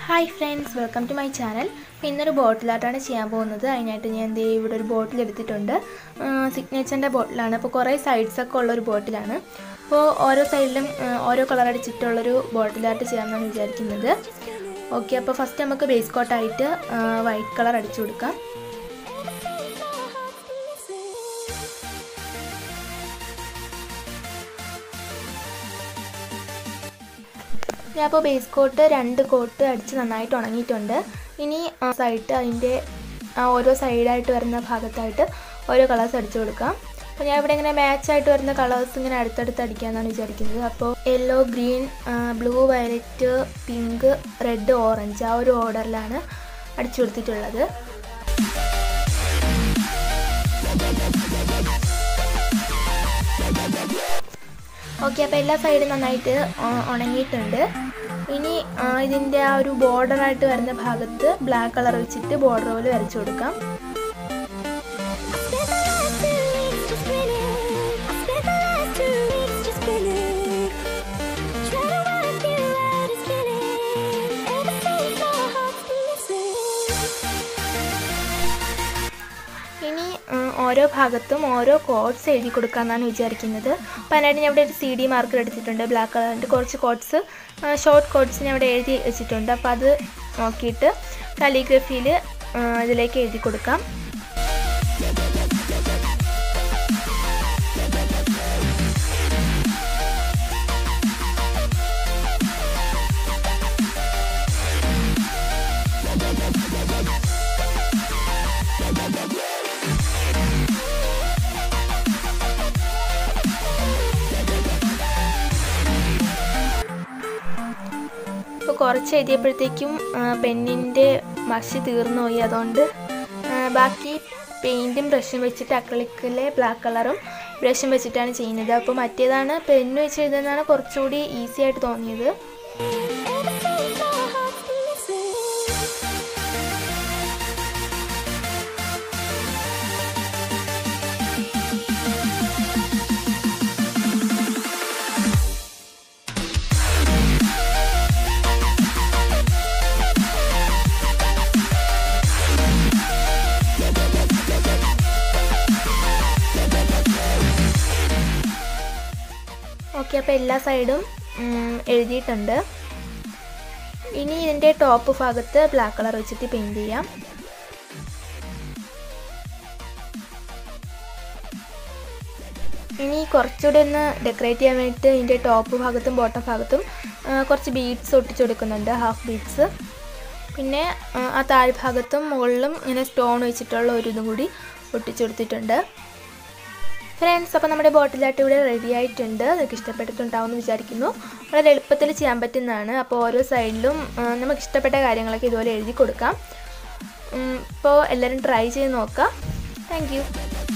hi friends welcome to my channel അപ്പോൾ ഇന്നൊരു ബോട്ടിലായിട്ടാണ് ചെയ്യാൻ പോകുന്നത് അതിനായിട്ട് ഞാൻ ദേ ഇവിടെ ഒരു ബോട്ടിൽ എടുത്തിട്ടുണ്ട് സിഗ്നേച്ചറിൻ്റെ ബോട്ടിലാണ് അപ്പോൾ കുറേ സൈഡ്സ് ഒക്കെ ഉള്ളൊരു ബോട്ടിലാണ് അപ്പോൾ ഓരോ സൈഡിലും ഓരോ കളർ അടിച്ചിട്ടുള്ളൊരു ബോട്ടിലായിട്ട് ചെയ്യാമെന്നാണ് വിചാരിക്കുന്നത് ഓക്കെ അപ്പോൾ ഫസ്റ്റ് നമുക്ക് ബേസ് കോട്ടായിട്ട് വൈറ്റ് കളർ അടിച്ചു കൊടുക്കാം ഞാൻ അപ്പോൾ ബേസ് കോട്ട് രണ്ട് കോട്ട് അടിച്ച് നന്നായിട്ട് ഉണങ്ങിയിട്ടുണ്ട് ഇനി സൈഡ് അതിൻ്റെ ഓരോ സൈഡായിട്ട് വരുന്ന ഭാഗത്തായിട്ട് ഓരോ കളേഴ്സ് അടിച്ചു കൊടുക്കാം അപ്പോൾ ഞാൻ ഇവിടെ ഇങ്ങനെ മാച്ച് ആയിട്ട് വരുന്ന കളേഴ്സ് ഇങ്ങനെ അടുത്തടുത്ത് അടിക്കാമെന്നാണ് വിചാരിക്കുന്നത് അപ്പോൾ yellow green blue violet pink red orange ആ ഒരു ഓർഡറിലാണ് അടിച്ചു കൊടുത്തിട്ടുള്ളത് ഓക്കെ അപ്പോൾ എല്ലാ സൈഡും നന്നായിട്ട് ഉണങ്ങിയിട്ടുണ്ട് ഇനി ഇതിൻ്റെ ആ ഒരു ബോർഡറായിട്ട് വരുന്ന ഭാഗത്ത് ബ്ലാക്ക് കളർ വെച്ചിട്ട് ബോർഡർ പോലെ വരച്ചു കൊടുക്കാം ഇനി ഓരോ ഭാഗത്തും ഓരോ കോഡ്സ് എഴുതി കൊടുക്കാമെന്നാണ് വിചാരിക്കുന്നത് അപ്പോൾ അതിനായിട്ട് ഞാൻ ഇവിടെ ഒരു സി ഡി മാർക്കർ എടുത്തിട്ടുണ്ട് ബ്ലാക്ക് കളറിൻ്റെ കുറച്ച് കോഡ്സ് ഷോർട്ട് കോഡ്സ് ഞാൻ ഇവിടെ എഴുതി വെച്ചിട്ടുണ്ട് അപ്പോൾ അത് നോക്കിയിട്ട് കാലിഗ്രഫിയിൽ ഇതിലേക്ക് എഴുതി കൊടുക്കാം ഇപ്പോൾ കുറച്ച് എഴുതിയപ്പോഴത്തേക്കും പെന്നിൻ്റെ മഷി തീർന്നു പോയി അതുകൊണ്ട് ബാക്കി പെയിൻറ്റും ബ്രഷും വെച്ചിട്ട് അക്രലിക്കിലെ ബ്ലാക്ക് കളറും ബ്രഷും വെച്ചിട്ടാണ് ചെയ്യുന്നത് അപ്പോൾ മറ്റേതാണ് പെന്ന് വെച്ച് എഴുതുന്നതാണ് കുറച്ചുകൂടി ഈസി ആയിട്ട് തോന്നിയത് ഓക്കെ അപ്പോൾ എല്ലാ സൈഡും എഴുതിയിട്ടുണ്ട് ഇനി ഇതിൻ്റെ ടോപ്പ് ഭാഗത്ത് ബ്ലാക്ക് കളർ വെച്ചിട്ട് പെയിൻറ് ചെയ്യാം ഇനി കുറച്ചുകൂടി ഒന്ന് ഡെക്കറേറ്റ് ചെയ്യാൻ വേണ്ടിയിട്ട് ഇതിൻ്റെ ടോപ്പ് ഭാഗത്തും ബോട്ടം ഭാഗത്തും കുറച്ച് ബീഡ്സ് ഒട്ടിച്ചു കൊടുക്കുന്നുണ്ട് ഹാഫ് ബീഡ്സ് പിന്നെ ആ താഴ്ഭാഗത്തും മുകളിലും ഇങ്ങനെ സ്റ്റോൺ വെച്ചിട്ടുള്ള ഒരു ഇതും കൂടി ഒട്ടിച്ചു കൊടുത്തിട്ടുണ്ട് ഫ്രണ്ട്സ് അപ്പോൾ നമ്മുടെ ബോട്ടിലായിട്ട് ഇവിടെ റെഡി ആയിട്ടുണ്ട് നിങ്ങൾക്ക് ഇഷ്ടപ്പെട്ടിട്ടുണ്ടാവും എന്ന് വിചാരിക്കുന്നു വളരെ എളുപ്പത്തിൽ ചെയ്യാൻ പറ്റുന്നതാണ് അപ്പോൾ ഓരോ സൈഡിലും നമുക്ക് ഇഷ്ടപ്പെട്ട കാര്യങ്ങളൊക്കെ ഇതുപോലെ എഴുതി കൊടുക്കാം ഇപ്പോൾ എല്ലാവരും ട്രൈ ചെയ്ത് നോക്കാം താങ്ക്